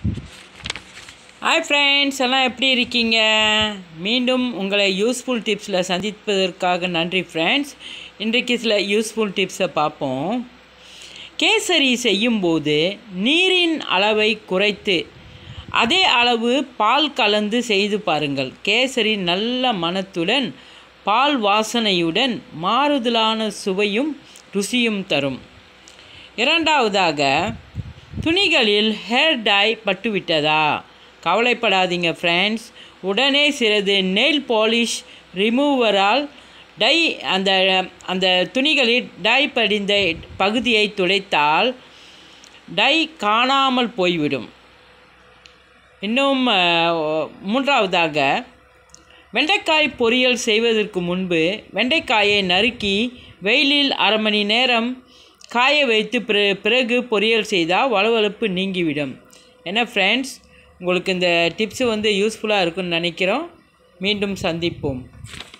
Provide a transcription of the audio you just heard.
hi friends எல்லாம் எப்படி இருக்கீங்க மீண்டும் உங்களை யூஸ்ஃபுல் டிப்ஸில் சந்திப்பதற்காக நன்றி ஃப்ரெண்ட்ஸ் இன்றைக்கு சில யூஸ்ஃபுல் டிப்ஸை பார்ப்போம் கேசரி செய்யும்போது நீரின் அளவை குறைத்து அதே அளவு பால் கலந்து செய்து பாருங்கள் கேசரி நல்ல மணத்துடன் பால் வாசனையுடன் மாறுதலான சுவையும் ருசியும் தரும் இரண்டாவதாக துணிகளில் ஹேர் டை பட்டுவிட்டதா கவலைப்படாதீங்க ஃப்ரெண்ட்ஸ் உடனே சிறிது நெயில் பாலிஷ் ரிமூவரால் டை அந்த அந்த துணிகளில் டை படிந்த பகுதியை துடைத்தால் டை காணாமல் போய்விடும் இன்னும் அஹ், மூன்றாவதாக வெண்டைக்காய் பொரியல் செய்வதற்கு முன்பு வெண்டைக்காயை நறுக்கி வெயிலில் அரை மணி நேரம் காய வைத்து பிற பிறகு பொரியல் செய்தால் வளவளப்பு நீங்கிவிடும் என்ன ஃப்ரெண்ட்ஸ் உங்களுக்கு இந்த டிப்ஸு வந்து யூஸ்ஃபுல்லாக இருக்குன்னு நினைக்கிறோம் மீண்டும் சந்திப்போம்